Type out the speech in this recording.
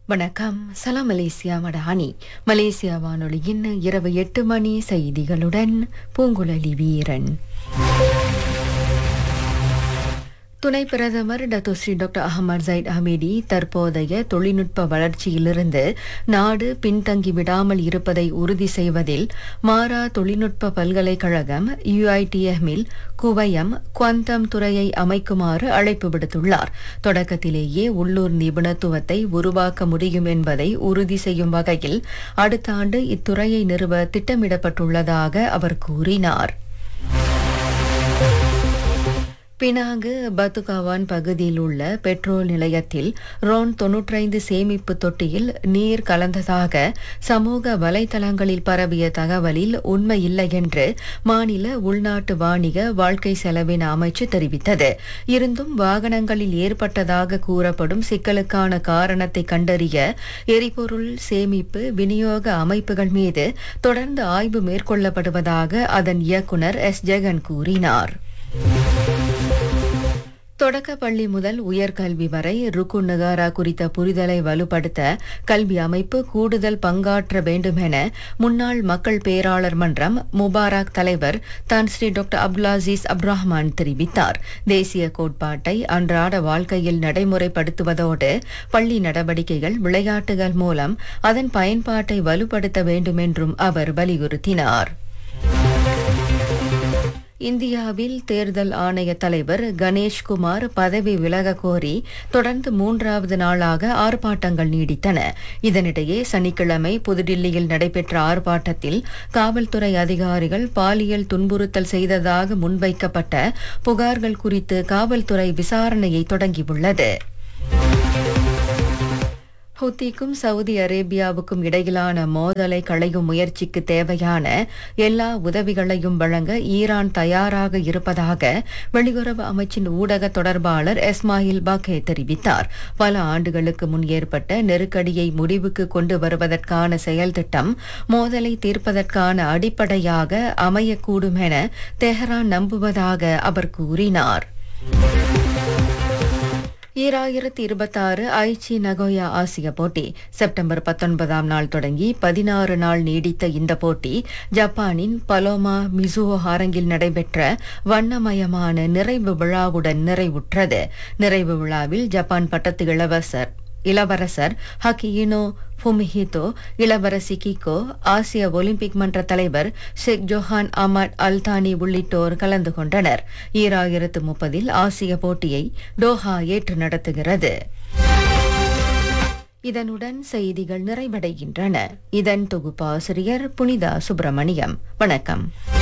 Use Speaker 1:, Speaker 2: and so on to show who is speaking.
Speaker 1: வணக்கம் சலாம் Malaysia Madani Malaysia வானொலியின் இரவு எட்டு மணி செய்திகளுடன் பூங்குழலி வீரன் துணை பிரதமர் Datuk Seri doctor Ahmad Zahid Hamidi தற்போதைய தொழில்நுட்ப வளர்ச்சியிலிருந்து நாடு பின்தங்கி விடாமல் இருப்பதை உறுதி செய்வதில் மாரா தொழில்நுட்ப பல்கலைக்கழகம் யுஐடிஎம்மில் குவயம் குவாந்தம் துறையை அமைக்குமாறு அழைப்பு விடுத்துள்ளார் தொடக்கத்திலேயே உள்ளூர் நிபுணத்துவத்தை உருவாக்க முடியும் என்பதை உறுதி செய்யும் வகையில் அடுத்த ஆண்டு இத்துறையை நிறுவ திட்டமிடப்பட்டுள்ளதாக அவர் கூறினார் பினாங்கு பத்துகாவான் பகுதியில் உள்ள பெட்ரோல் நிலையத்தில் ரோன் தொன்னூற்றைந்து சேமிப்பு தொட்டியில் நீர் கலந்ததாக சமூக வலைதளங்களில் பரவிய தகவலில் உண்மை இல்லை என்று மாநில உள்நாட்டு வாணிக வாழ்க்கை செலவின அமைச்சு தெரிவித்தது இருந்தும் வாகனங்களில் ஏற்பட்டதாக கூறப்படும் சிக்கலுக்கான காரணத்தை கண்டறிய எரிபொருள் சேமிப்பு விநியோக அமைப்புகள் மீது தொடர்ந்து ஆய்வு மேற்கொள்ளப்படுவதாக அதன் இயக்குநர் எஸ் ஜெகன் கூறினார் தொடக்க பள்ளி முதல் உயர்கல்வி வரை ருக்கு நகாரா குறித்த புரிதலை வலுப்படுத்த கல்வி அமைப்பு கூடுதல் பங்காற்ற வேண்டும் என முன்னாள் மக்கள் பேராளர் மன்றம் முபாரக் தலைவர் தான் ஸ்ரீ டாக்டர் அப்துல்லாசீஸ் அப்துரஹ்மான் தெரிவித்தார் தேசிய கோட்பாட்டை அன்றாட வாழ்க்கையில் நடைமுறைப்படுத்துவதோடு பள்ளி நடவடிக்கைகள் விளையாட்டுகள் மூலம் அதன் பயன்பாட்டை வலுப்படுத்த வேண்டும் என்றும் அவர் வலியுறுத்தினார் இந்தியாவில் தேர்தல் ஆணைய தலைவர் கணேஷ்குமார் பதவி விலக கோரி தொடர்ந்து மூன்றாவது நாளாக ஆர்ப்பாட்டங்கள் நீடித்தன இதனிடையே சனிக்கிழமை புதுடில்லியில் நடைபெற்ற ஆர்ப்பாட்டத்தில் காவல்துறை அதிகாரிகள் பாலியல் துன்புறுத்தல் செய்ததாக முன்வைக்கப்பட்ட புகார்கள் குறித்து காவல்துறை விசாரணையை தொடங்கியுள்ளது ஹூத்திக்கும் சவுதி அரேபியாவுக்கும் இடையிலான மோதலை களையும் முயற்சிக்கு தேவையான எல்லா உதவிகளையும் வழங்க ஈரான் தயாராக இருப்பதாக வெளியுறவு அமைச்சின் ஊடக தொடர்பாளர் எஸ்மாயில் பாக்கே தெரிவித்தார் பல ஆண்டுகளுக்கு முன் ஏற்பட்ட நெருக்கடியை முடிவுக்கு கொண்டு வருவதற்கான செயல் திட்டம் மோதலை தீர்ப்பதற்கான அடிப்படையாக அமையக்கூடும் என தெஹரான் நம்புவதாக அவர் கூறினார் ஈராயிரத்தி இருபத்தாறு ஐச்சி நகோயா ஆசிய போட்டி செப்டம்பர் பத்தொன்பதாம் நாள் தொடங்கி பதினாறு நாள் நீடித்த இந்த போட்டி ஜப்பானின் பலோமா மிசுவோ அரங்கில் நடைபெற்ற வண்ணமயமான நிறைவு விழாவுடன் நிறைவுற்றது நிறைவு விழாவில் ஜப்பான் பட்டத்து இளவரசர் இளவரசர் ஹக்கியினோ ஃபுமிஹிதோ இளவரசி கிகோ ஆசிய ஒலிம்பிக் மன்ற தலைவர் ஷேக் ஜோஹான் அமட் அல்தானி உள்ளிட்டோர் கலந்து கொண்டனர் ஈராயிரத்து முப்பதில் ஆசிய போட்டியை டோஹா ஏற்று நடத்துகிறது இதனுடன் செய்திகள் நிறைவடைகின்றன இதன் தொகுப்பாசிரியர் புனிதா சுப்பிரமணியம் வணக்கம்